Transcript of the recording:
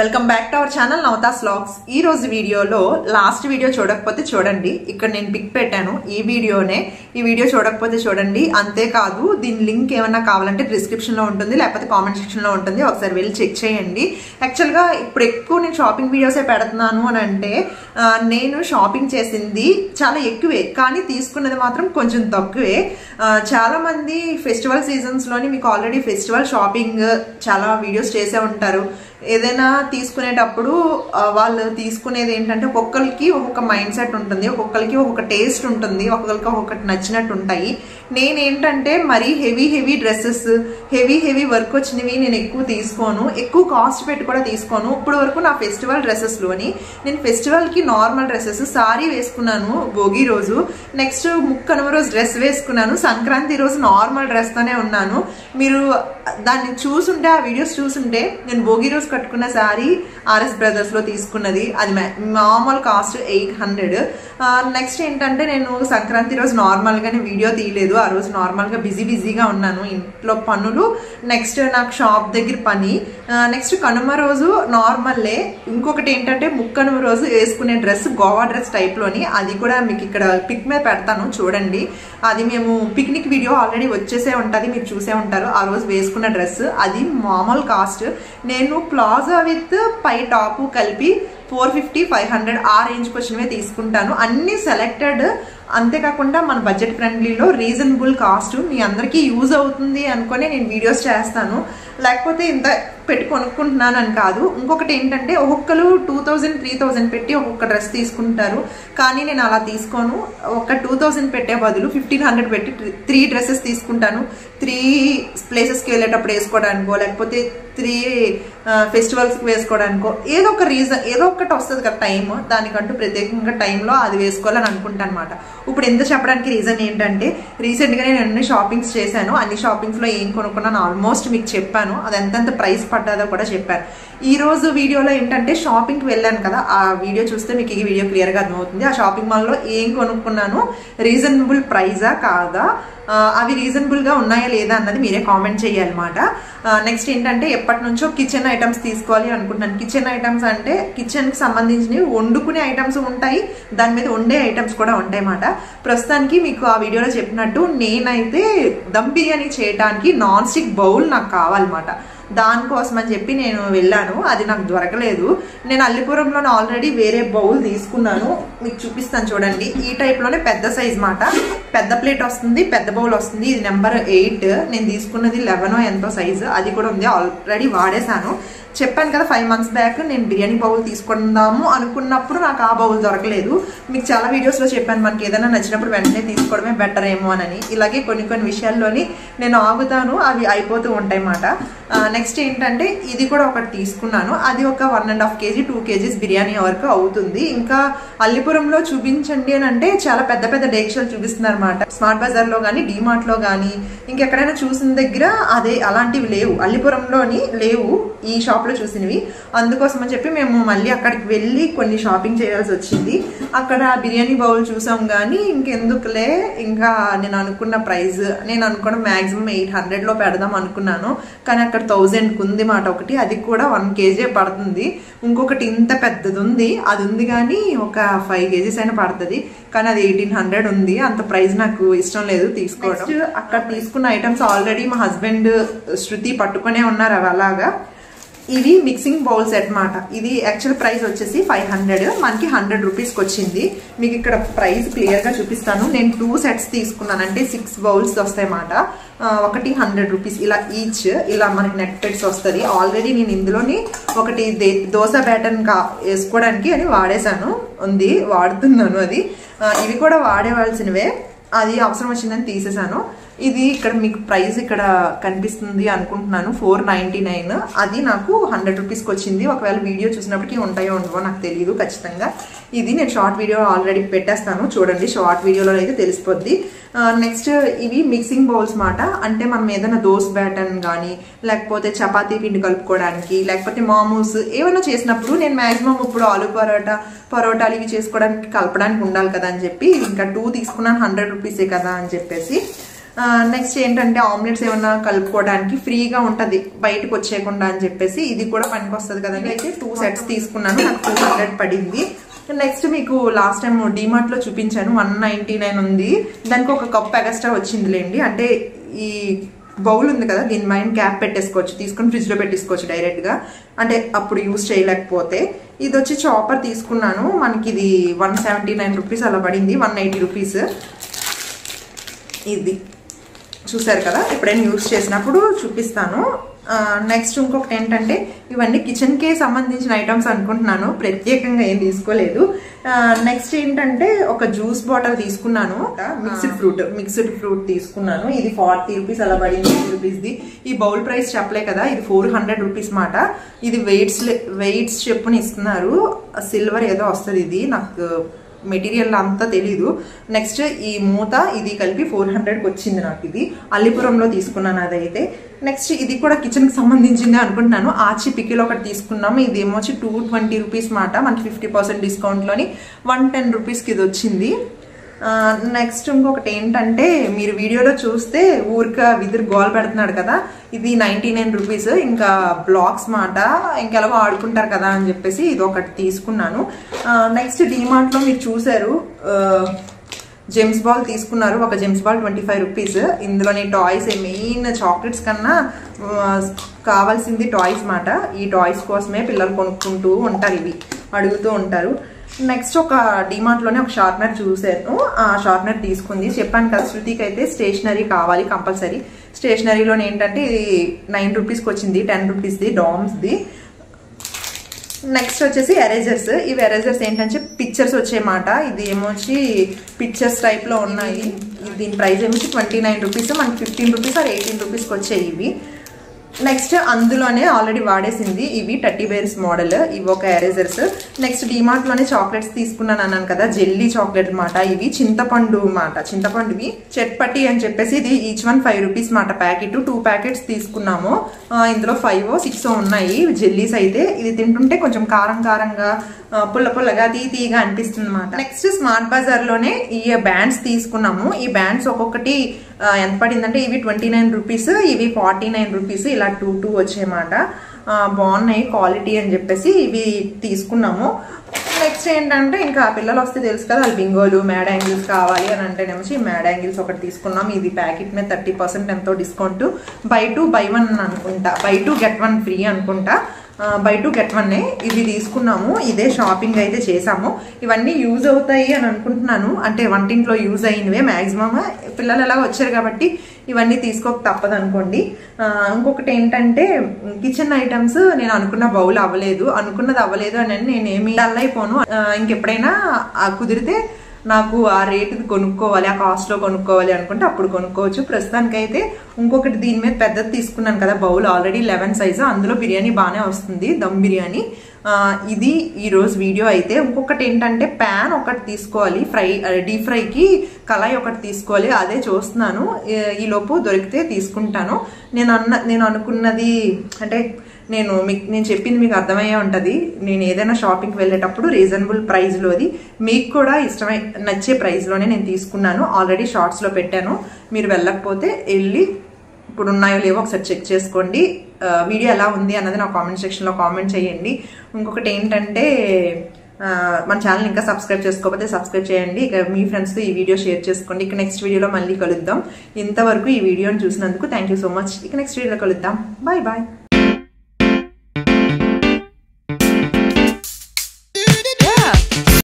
welcome back to our channel Navathas vlogs ఈ రోజు వీడియోలో లాస్ట్ వీడియో చూడకపోతే చూడండి ఇక్కడ నేను పిక్ పెట్టాను ఈ వీడియోనే ఈ వీడియో చూడకపోతే చూడండి అంతేకాదు దీని లింక్ ఏమన్నా కావాలంటే డిస్క్రిప్షన్లో ఉంటుంది లేకపోతే కామెంట్ సెక్షన్లో ఉంటుంది ఒకసారి వెళ్ళి చెక్ చేయండి యాక్చువల్గా ఇప్పుడు ఎక్కువ నేను షాపింగ్ వీడియోసే పెడుతున్నాను అని అంటే ఆ, నేను షాపింగ్ చేసింది చాలా ఎక్కువే కానీ తీసుకున్నది మాత్రం కొంచెం తక్కువే ఆ, చాలా మంది ఫెస్టివల్ సీజన్స్లోని మీకు ఆల్రెడీ ఫెస్టివల్ షాపింగ్ చాలా వీడియోస్ చేసే ఉంటారు ఏదైనా తీసుకునేటప్పుడు ఆ, వాళ్ళు తీసుకునేది ఏంటంటే ఒక్కొక్కరికి ఒక్కొక్క మైండ్ సెట్ ఉంటుంది ఒక్కొక్కరికి ఒక్కొక్క టేస్ట్ ఉంటుంది ఒక్కొక్కరికి ఒక్కొక్కటి నచ్చినట్టు ఉంటాయి నేనేంటంటే మరీ heavy heavy dresses heavy heavy work వచ్చినవి నేను ఎక్కువ తీసుకోను ఎక్కువ కాస్ట్ పెట్టి కూడా తీసుకోను ఇప్పుడు వరకు నా ఫెస్టివల్ డ్రెస్సెస్లోని నేను ఫెస్టివల్కి నార్మల్ డ్రెస్సెస్ సారీ వేసుకున్నాను భోగి రోజు నెక్స్ట్ ముక్కనుమ రోజు డ్రెస్ వేసుకున్నాను సంక్రాంతి రోజు నార్మల్ డ్రెస్తోనే ఉన్నాను మీరు దాన్ని చూసుంటే ఆ వీడియోస్ చూసుంటే నేను భోగి రోజు కట్టుకున్న శారీ ఆర్ఎస్ బ్రదర్స్లో తీసుకున్నది అది మా- మామూలు కాస్ట్ ఎయిట్ హండ్రెడ్ నెక్స్ట్ ఏంటంటే నేను సంక్రాంతి రోజు నార్మల్గానే వీడియో తీయలేదు ఆ రోజు నార్మల్గా బిజీ బిజీగా ఉన్నాను ఇంట్లో పనులు నెక్స్ట్ నాకు షాప్ దగ్గర పని నెక్స్ట్ కనుమ రోజు నార్మల్లే ఇంకొకటి ఏంటంటే ముక్కనుమ రోజు వేసుకునే డ్రెస్ గోవా డ్రెస్ టైప్లోని అది కూడా మీకు ఇక్కడ పిక్ మీద పెడతాను చూడండి అది మేము పిక్నిక్ వీడియో ఆల్రెడీ వచ్చేసే ఉంటుంది మీరు చూసే ఉంటారు ఆ రోజు వేసుకున్న డ్రెస్ అది మామూలు కాస్ట్ నేను ప్లాజా విత్ పై టాపు కలిపి ఫోర్ ఫిఫ్టీ ఫైవ్ హండ్రెడ్ ఆ రేంజ్కి వచ్చినవే తీసుకుంటాను అన్ని సెలెక్టెడ్ అంతేకాకుండా మన బడ్జెట్ ఫ్రెండ్లీలో రీజనబుల్ కాస్ట్ మీ అందరికీ యూజ్ అవుతుంది అనుకొని నేను వీడియోస్ చేస్తాను లేకపోతే ఇంత పెట్టి కొనుక్కుంటున్నాను అని కాదు ఇంకొకటి ఏంటంటే ఒక్కొక్కరు టూ థౌజండ్ త్రీ థౌజండ్ పెట్టి ఒక్కొక్క డ్రెస్ తీసుకుంటారు కానీ నేను అలా తీసుకోను ఒక టూ థౌజండ్ పెట్టే బదులు ఫిఫ్టీన్ హండ్రెడ్ పెట్టి త్రీ డ్రెస్సెస్ తీసుకుంటాను త్రీ ప్లేసెస్కి వెళ్ళేటప్పుడు వేసుకోవడానికో లేకపోతే త్రీ ఫెస్టివల్స్కి వేసుకోవడానికో ఏదో ఒక రీజన్ ఏదో ఒకటి వస్తుంది కదా టైం దానికంటూ ప్రత్యేకంగా టైంలో అది వేసుకోవాలని అనుకుంటాను అనమాట ఇప్పుడు ఎంత చెప్పడానికి రీజన్ ఏంటంటే రీసెంట్గా నేను అన్ని షాపింగ్స్ చేశాను అన్ని షాపింగ్స్లో ఏం కొనుక్కున్నాను ఆల్మోస్ట్ మీకు చెప్పాను అది ఎంతెంత ప్రైస్ పడ్డాదో కూడా చెప్పాను ఈ రోజు వీడియోలో ఏంటంటే షాపింగ్కి వెళ్ళాను కదా ఆ వీడియో చూస్తే మీకు ఈ వీడియో క్లియర్గా అర్థమవుతుంది ఆ షాపింగ్ మాల్లో ఏం కొనుక్కున్నాను రీజనబుల్ ప్రైజా కాదా ఆ, అవి రీజనబుల్గా ఉన్నాయా లేదా అన్నది మీరే కామెంట్ చేయాలన్నమాట నెక్స్ట్ ఏంటంటే ఎప్పటి నుంచో కిచెన్ ఐటమ్స్ తీసుకోవాలి అనుకుంటున్నాను కిచెన్ ఐటమ్స్ అంటే కిచెన్కి సంబంధించినవి వండుకునే ఐటమ్స్ ఉంటాయి దాని మీద వండే ఐటమ్స్ కూడా ఉంటాయి అన్నమాట ప్రస్తుతానికి మీకు ఆ వీడియోలో చెప్పినట్టు నేనైతే దమ్ బిర్యానీ చేయడానికి నాన్ స్టిక్ బౌల్ నాకు కావాలన్నమాట దానికోసం అని చెప్పి నేను వెళ్ళాను అది నాకు దొరకలేదు నేను అల్లిపురంలో ఆల్రెడీ వేరే బౌల్ తీసుకున్నాను మీకు చూపిస్తాను చూడండి ఈ టైప్లోనే పెద్ద సైజ్ మాట పెద్ద ప్లేట్ వస్తుంది పెద్ద బౌల్ వస్తుంది ఇది నెంబర్ ఎయిట్ నేను తీసుకున్నది లెవెన్ ఎంతో సైజు అది కూడా ఉంది ఆల్రెడీ వాడేశాను చెప్పాను కదా ఫైవ్ మంత్స్ బ్యాక్ నేను బిర్యానీ బౌల్ తీసుకుందాము అనుకున్నప్పుడు నాకు ఆ బౌల్ దొరకలేదు మీకు చాలా వీడియోస్లో చెప్పాను మనకి ఏదైనా నచ్చినప్పుడు వెంటనే తీసుకోవడమే బెటర్ ఏమో అని ఇలాగే కొన్ని కొన్ని విషయాల్లోని నేను ఆగుతాను అవి అయిపోతూ ఉంటాయి అన్నమాట నెక్స్ట్ ఏంటంటే ఇది కూడా ఒకటి తీసుకున్నాను అది ఒక one and half KG two KGs biryani వరకు అవుతుంది ఇంకా అల్లిపురంలో చూపించండి అని అంటే చాలా పెద్ద పెద్ద డేక్షలు చూపిస్తున్నారు అనమాట స్మార్ట్ బజార్లో కానీ లో కానీ ఇంకెక్కడైనా చూసిన దగ్గర అదే అలాంటివి లేవు అల్లిపురంలోని లేవు ఈ షాప్లో చూసినవి అందుకోసం అని చెప్పి మేము మళ్ళీ అక్కడికి వెళ్ళి కొన్ని షాపింగ్ చేయాల్సి వచ్చింది అక్కడ బిర్యానీ బౌల్ చూసాం కానీ ఇంకెందుకులే ఇంకా నేను అనుకున్న ప్రైస్ నేను అనుకున్న మ్యాక్సిమం ఎయిట్ హండ్రెడ్లో పెడదాం అనుకున్నాను కానీ అక్కడ థౌజండ్కి ఉంది మాట ఒకటి అది కూడా వన్ కేజీ పడుతుంది ఇంకొకటి ఇంత పెద్దది ఉంది అది ఉంది కానీ ఒక ఫైవ్ కేజీస్ అయినా పడుతుంది కానీ అది ఎయిటీన్ హండ్రెడ్ ఉంది అంత ప్రైస్ నాకు ఇష్టం లేదు తీసుకోవడం Next, అక్కడ తీసుకున్న ఐటమ్స్ ఆల్రెడీ మా హస్బెండ్ శృతి పట్టుకునే ఉన్నారు అవి అలాగా ఇవి మిక్సింగ్ బౌల్స్ అన్నమాట ఇది యాక్చువల్ ప్రైస్ వచ్చేసి ఫైవ్ హండ్రెడ్ మనకి హండ్రెడ్ రూపీస్కి వచ్చింది మీకు ఇక్కడ ప్రైస్ క్లియర్గా చూపిస్తాను నేను టూ సెట్స్ తీసుకున్నాను అంటే సిక్స్ బౌల్స్ వస్తాయన్నమాట ఆ, ఒకటి హండ్రెడ్ రూపీస్ ఇలా ఈచ్ ఇలా మనకి నెట్ పెట్స్ వస్తుంది ఆల్రెడీ నేను ఇందులోని ఒకటి దే- దోశ బ్యాటర్న్ కా వేసుకోవడానికి అని వాడేశాను ఉంది వాడుతున్నాను అది ఆ, ఇవి కూడా వాడేవాల్సినవే అది అవసరం వచ్చిందని తీసేశాను ఇది ఇక్కడ మీకు ప్రైస్ ఇక్కడ కనిపిస్తుంది అనుకుంటున్నాను ఫోర్ నైంటీ నైన్ అది నాకు హండ్రెడ్ రూపీస్కి వచ్చింది ఒకవేళ వీడియో చూసినప్పటికీ ఉంటాయో ఉండవో నాకు తెలియదు ఖచ్చితంగా ఇది నేను షార్ట్ వీడియో ఆల్రెడీ పెట్టేస్తాను చూడండి షార్ట్ వీడియోలో అయితే తెలిసిపోద్ది నెక్స్ట్ ఇవి మిక్సింగ్ బౌల్స్ మాట అంటే మనం ఏదైనా దోశ బ్యాటన్ కానీ లేకపోతే చపాతీ పిండి కలుపుకోవడానికి లేకపోతే మామూస్ ఏమైనా చేసినప్పుడు నేను మాక్సిమం ఇప్పుడు ఆలు పరోటా పరోటాలు ఇవి చేసుకోవడానికి కలపడానికి ఉండాలి కదా అని చెప్పి ఇంకా టూ తీసుకున్నాను హండ్రెడ్ రూపీసే కదా అని చెప్పేసి నెక్స్ట్ ఏంటంటే ఆమ్లెట్స్ ఏమన్నా కలుపుకోవడానికి ఫ్రీగా ఉంటుంది బయటకు వచ్చేయకుండా అని చెప్పేసి ఇది కూడా పనికి వస్తుంది కదండి అయితే టూ సెట్స్ తీసుకున్నాను నాకు టూ హండ్రెడ్ పడింది నెక్స్ట్ మీకు లాస్ట్ టైం డిమార్ట్ లో చూపించాను వన్ నైన్టీ నైన్ ఉంది దానికి ఒక కప్ ఎక్స్ట్రా వచ్చిందిలేండి అంటే ఈ బౌల్ ఉంది కదా దీని మైండ్ క్యాప్ పెట్టేసుకోవచ్చు తీసుకుని ఫ్రిడ్జ్ లో పెట్టేసుకోవచ్చు డైరెక్ట్ గా అంటే అప్పుడు యూస్ చేయలేకపోతే ఇది వచ్చి చాపర్ తీసుకున్నాను మనకి ఇది వన్ సెవెంటీ నైన్ రూపీస్ అలా పడింది వన్ ఎయిటీ రూపీస్ ఇది చూసారు కదా ఎప్పుడైనా యూస్ చేసినప్పుడు చూపిస్తాను నెక్స్ట్ ఇంకొకటి ఏంటంటే ఇవన్నీ కిచెన్కే సంబంధించిన ఐటమ్స్ అనుకుంటున్నాను ప్రత్యేకంగా ఏం తీసుకోలేదు నెక్స్ట్ ఏంటంటే ఒక జ్యూస్ బాటిల్ తీసుకున్నాను మిక్స్డ్ ఫ్రూట్ మిక్స్డ్ ఫ్రూట్ తీసుకున్నాను ఇది ఫార్టీ రూపీస్ అలా పడింది రూపీస్ది ఈ బౌల్ ప్రైస్ చెప్పలే కదా ఇది ఫోర్ హండ్రెడ్ రూపీస్ మాట ఇది వెయిట్స్ వెయిట్స్ చెప్పుని ఇస్తున్నారు సిల్వర్ ఏదో వస్తుంది ఇది నాకు మెటీరియల్ అంతా తెలీదు నెక్స్ట్ ఈ మూత ఇది కలిపి ఫోర్ హండ్రెడ్కి వచ్చింది నాకు ఇది అల్లిపురంలో తీసుకున్నాను అదైతే నెక్స్ట్ ఇది కూడా కిచెన్కి సంబంధించింది అనుకుంటున్నాను ఆచి పికిల్ ఒకటి తీసుకున్నాము ఇది ఏమో వచ్చి టూ ట్వంటీ రూపీస్ మాట మనకి ఫిఫ్టీ పర్సెంట్ డిస్కౌంట్లోని వన్ టెన్ రూపీస్కి ఇది వచ్చింది నెక్స్ట్ ఇంకొకటి ఏంటంటే మీరు వీడియోలో చూస్తే ఊరిక విదురు గోల్ పెడుతున్నాడు కదా ఇది నైంటీ నైన్ రూపీస్ ఇంకా బ్లాక్స్ మాట ఇంకెలాగో ఆడుకుంటారు కదా అని చెప్పేసి ఇది ఒకటి తీసుకున్నాను నెక్స్ట్ డిమార్ట్లో మీరు చూసారు జెమ్స్ బాల్ తీసుకున్నారు ఒక Gems ball twenty five rupees ఇందులోని టాయ్స్ మెయిన్ చాక్లెట్స్ కన్నా కావాల్సింది టాయ్స్ మాట ఈ టాయ్స్ కోసమే పిల్లలు కొనుక్కుంటూ ఉంటారు ఇవి అడుగుతూ ఉంటారు నెక్స్ట్ ఒక డిమార్ట్లోనే ఒక షార్ప్నర్ చూసాను ఆ షార్ప్నర్ తీసుకుంది చెప్పాను కదా శృతికి అయితే స్టేషనరీ కావాలి కంపల్సరీ స్టేషనరీలోనే ఏంటంటే ఇది నైన్ రూపీస్కి వచ్చింది టెన్ రూపీస్ది డామ్స్ది నెక్స్ట్ వచ్చేసి ఎరేజర్స్ ఇవి ఎరేజర్స్ ఏంటంటే పిక్చర్స్ వచ్చేమాట ఇది ఏమొచ్చి పిక్చర్స్ టైప్లో ఉన్నాయి దీని ప్రైస్ ఏమొచ్చి ట్వంటీ నైన్ రూపీస్ మనకి ఫిఫ్టీన్ రూపీస్ ఆర్ ఎయిటీన్ రూపీస్కి వచ్చాయి ఇవి నెక్స్ట్ అందులోనే ఆల్రెడీ వాడేసింది ఇవి టర్టీ బేర్స్ మోడల్ ఇవి ఒక ఎరేజర్స్ నెక్స్ట్ డిమార్ట్ లోనే చాక్లెట్స్ తీసుకున్నాను అన్నాను కదా జెల్లీ చాక్లెట్ మాట ఇవి చింతపండు మాట చింతపండువి చెట్పట్టి అని చెప్పేసి ఇది ఈచ్ వన్ ఫైవ్ రూపీస్ మాట ప్యాకెట్ టూ ప్యాకెట్స్ తీసుకున్నాము ఇందులో ఫైవ్ సిక్స్ ఉన్నాయి జెల్లీస్ అయితే ఇది తింటుంటే కొంచెం కారం కారంగా పుల్ల పుల్లగా తీ తీగా అనిపిస్తుంది అనమాట నెక్స్ట్ స్మార్ట్ బజార్ లోనే ఈ బ్యాండ్స్ తీసుకున్నాము ఈ బ్యాండ్స్ ఒక్కొక్కటి ఎంత పడిందంటే ఇవి ట్వంటీ నైన్ రూపీస్ ఇవి ఫార్టీ నైన్ రూపీస్ ఇలా టూ టూ వచ్చాయన్నమాట బాగున్నాయి క్వాలిటీ అని చెప్పేసి ఇవి తీసుకున్నాము నెక్స్ట్ ఏంటంటే ఇంకా పిల్లలు వస్తే తెలుసు కదా వాళ్ళు బింగోలు మ్యాడ్ యాంగిల్స్ కావాలి అని అంటేనేమో ఈ మ్యాడ్ యాంగిల్స్ ఒకటి తీసుకున్నాం ఇది ప్యాకెట్ మీద థర్టీ పర్సెంట్ ఎంతో discount buy two buy one అనుకుంటా buy two get one free అనుకుంటా బై టూ గెట్ వన్ ఇవి తీసుకున్నాము ఇదే షాపింగ్ అయితే చేసాము ఇవన్నీ యూజ్ అవుతాయి అని అనుకుంటున్నాను అంటే వంటింట్లో యూజ్ అయినవే మ్యాక్సిమమ్ పిల్లలు ఎలా వచ్చారు కాబట్టి ఇవన్నీ తీసుకోక తప్పదు అనుకోండి ఇంకొకటి ఏంటంటే కిచెన్ ఐటమ్స్ నేను అనుకున్న బౌల్ అవ్వలేదు అనుకున్నది అవ్వలేదు అని నేనేమి డల్ అయిపోను ఇంకెప్పుడైనా కుదిరితే నాకు ఆ రేటుది కొనుక్కోవాలి ఆ కాస్ట్లో కొనుక్కోవాలి అనుకుంటే అప్పుడు కొనుక్కోవచ్చు ప్రస్తుతానికైతే ఇంకొకటి దీని మీద పెద్దది తీసుకున్నాను కదా బౌల్ ఆల్రెడీ లెవెన్ సైజు అందులో బిర్యానీ బాగానే వస్తుంది దమ్ బిర్యానీ ఇది ఈరోజు వీడియో అయితే ఇంకొకటి ఏంటంటే ప్యాన్ ఒకటి తీసుకోవాలి ఫ్రై డీప్ ఫ్రైకి కళాయి ఒకటి తీసుకోవాలి అదే చూస్తున్నాను ఈ లోపు దొరికితే తీసుకుంటాను నేను అన్న నేను అనుకున్నది అంటే నేను మీకు నేను చెప్పింది మీకు అర్థమయ్యే ఉంటుంది నేను ఏదైనా షాపింగ్కి వెళ్ళేటప్పుడు రీజనబుల్ ప్రైస్లోది మీకు కూడా ఇష్టమై నచ్చే ప్రైస్లోనే నేను తీసుకున్నాను ఆల్రెడీ షార్ట్స్లో పెట్టాను మీరు వెళ్ళకపోతే వెళ్ళి ఇప్పుడు ఉన్నాయో లేవో ఒకసారి చెక్ చేసుకోండి వీడియో ఎలా ఉంది అన్నది నా కామెంట్ సెక్షన్లో కామెంట్ చేయండి ఇంకొకటి ఏంటంటే మన ఛానల్ ఇంకా సబ్స్క్రైబ్ చేసుకోకపోతే సబ్స్క్రైబ్ చేయండి ఇక మీ ఫ్రెండ్స్తో ఈ వీడియో షేర్ చేసుకోండి ఇక నెక్స్ట్ వీడియోలో మళ్ళీ కలుద్దాం ఇంతవరకు ఈ వీడియోని చూసినందుకు థ్యాంక్ సో మచ్ ఇక నెక్స్ట్ వీడియోలో కలుద్దాం బాయ్ బాయ్